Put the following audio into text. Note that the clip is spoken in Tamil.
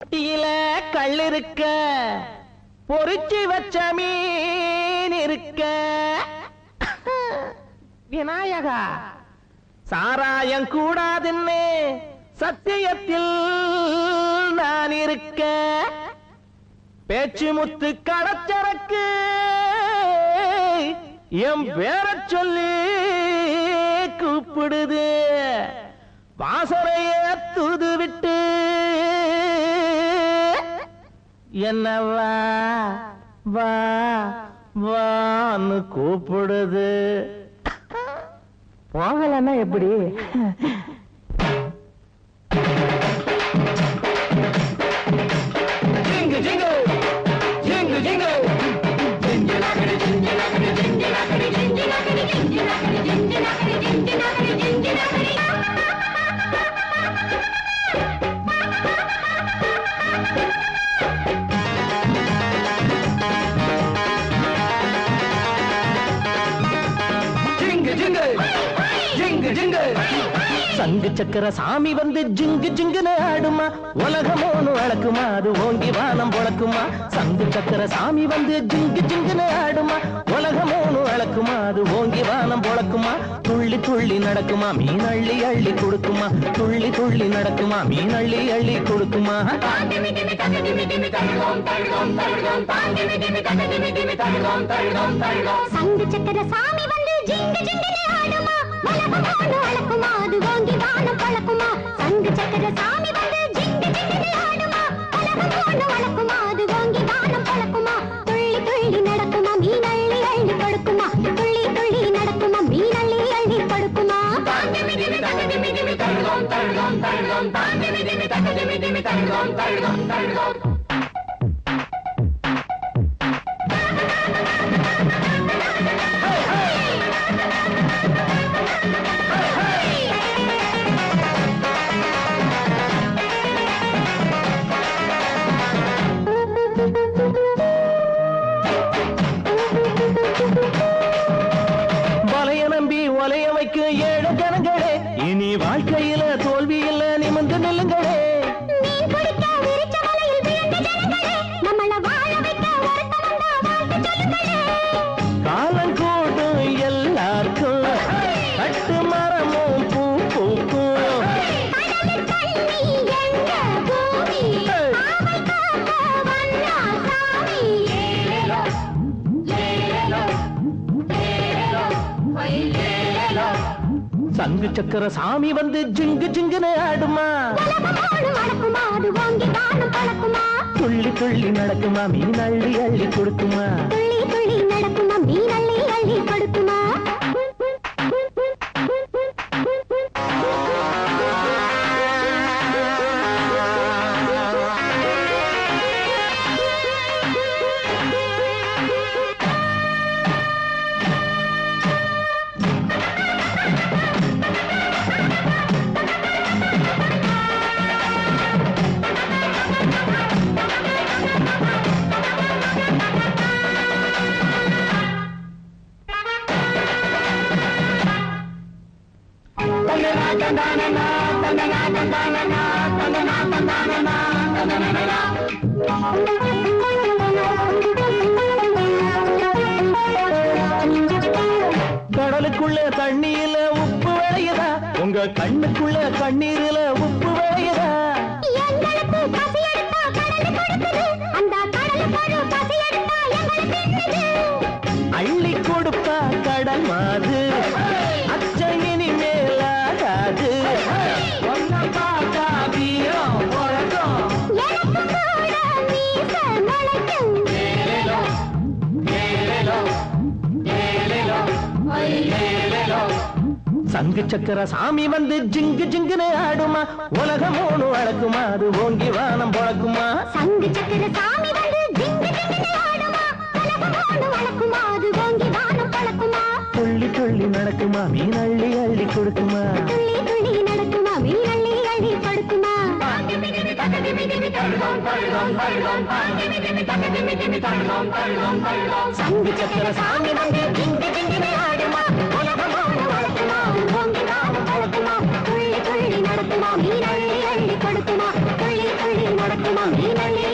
புட்டியில கல் இருக்க பொறிச்சு வச்ச மீன் இருக்க விநாயகா சாராயம் கூடாதுன்னு சத்தியத்தில் நான் இருக்க பேச்சு முத்து கடச்சரக்கு என் பேர சொல்லி கூப்பிடுது வாசனைய தூது விட்டு என்ன வா வா வான்னு கூப்பிடுது போகலன்னா எப்படி ஜிங்கு ஜிங்கு ஜிங்கு ஜிங்கு ஜிங்கு ஜிங்கு ஜிங்கு ஜிங்கு சங்கு சக்கர சாமி வந்து ஜிங்கு ஜிங்குன்னு ஆடுமா உலகமோனு வளக்குமா அது ஓங்கி வானம் பொழக்குமா சங்கு சக்கர சாமி வந்து ஜிங்கு ஜிங்குன்னு ஆடுமா உலகமோனு வளக்குமா அது ஓங்கி வானம் பொழக்குமா துள்ளி துள்ளி நடக்குமா மீன் அள்ளி அள்ளி கொடுக்குமா துள்ளி துள்ளி நடக்குமா மீன் அள்ளி அள்ளி கொடுக்குமா சங்கு சக்கர சாமி வந்து ஜிங்கு ஜிங்குன்னு ஆடுமா உலகமோடு அளக்குமா அது ஓங்கி வானம் பழக்குமா சங்கு சக்கர சாமி வந்து ஜிங்கு ஜிங்குன்னு ஆடுமா உலகமோடு அளக்குமா அது ஓங்கி வானம் பழக்குமா துள்ளி துள்ளி நடக்குமா மீன் அள்ளி அள்ளி கொடுக்குமா துள்ளி துள்ளி நடக்குமா மீன் அள்ளி அள்ளி கொடுக்குமா வலைய நம்பி ஒலைய வைக்க ஏழு ஜனங்களே இனி வாழ்க்கையில தோல்வி இல்ல நிமிர்ந்து நில்லுங்களே மீன் பிடிக்க விரிச்ச வலையில் விழுந்த ஜனங்களே நம்மள வாழ வைக்க ஒருத்தன் வந்தா வாழ்த்து சொல்லுங்களே காலங்கூடும் எல்லாருக்கும் கட்டு மரமும் பூ பூக்கும் கடலில் தண்ணி எங்க பூமி ஆமை காக்க வந்தா சாமி ஏலேலோ ஏலேலோ ஏலேலோ ஏலேலோ சங்கு சக்கர சாமி வந்து ஜிங்கு ஜிங்குன்னு ஆடுமா உலகமோடு வளக்குமா அது ஓங்கி வானம் பழக்குமா துள்ளி துள்ளி நடக்குமா மீன் அள்ளி அள்ளி கொடுக்குமா துள்ளி துள்ளி நடக்குமா மீன் அள்ளி அள்ளி கொடுக்குமா கடலுக்குள்ள தண்ணீர்ல உப்பு விளையுதா உங்க கண்ணுக்குள்ள கண்ணீர்ல உப்பு விளையுதா எங்களுக்கு பசி எடுத்தா கடல் கொடுக்குது அந்த கடலுக்கு ஒரு பசி எடுத்தா எங்களுக்கு என்னது அள்ளி கொடுப்பா கடல் மாது அச்சம் இனிமேலாகாது ஒன்ன பார்த்தா வீரம் உலகம் எனக்கு கூட மீச முளைக்கும் சங்கு சக்கர சாமி வந்து ஜிங்கு ஜிங்குன்னு ஆடுமா உலகமோனு வழக்குமா அது ஓங்கி வானம் பொழக்குமா சங்கு சக்கர சாமி வந்து ஜிங்கு ஜிங்குன்னு ஆடுமா உலகமோடு வளக்குமா அது ஓங்கி வானம் பழக்குமா துள்ளி துள்ளி நடக்குமா மீன் அள்ளி அள்ளி கொடுக்குமா துள்ளி துள்ளி நடக்குமா மீன் அள்ளி அள்ளி படுக்குமா சங்கு சக்கர சாமி வந்து ஜிங்கு ஜிங்குன்னு ஆடுமா உலகமோனு வழக்குமா அது ஓங்கி வானம் பொழக்குமா துள்ளி துள்ளி நடக்குமா மீன் அள்ளி அள்ளி கொடுக்குமா துள்ளி துள்ளி நடக்குமா பறக்குமா மீனள்ளி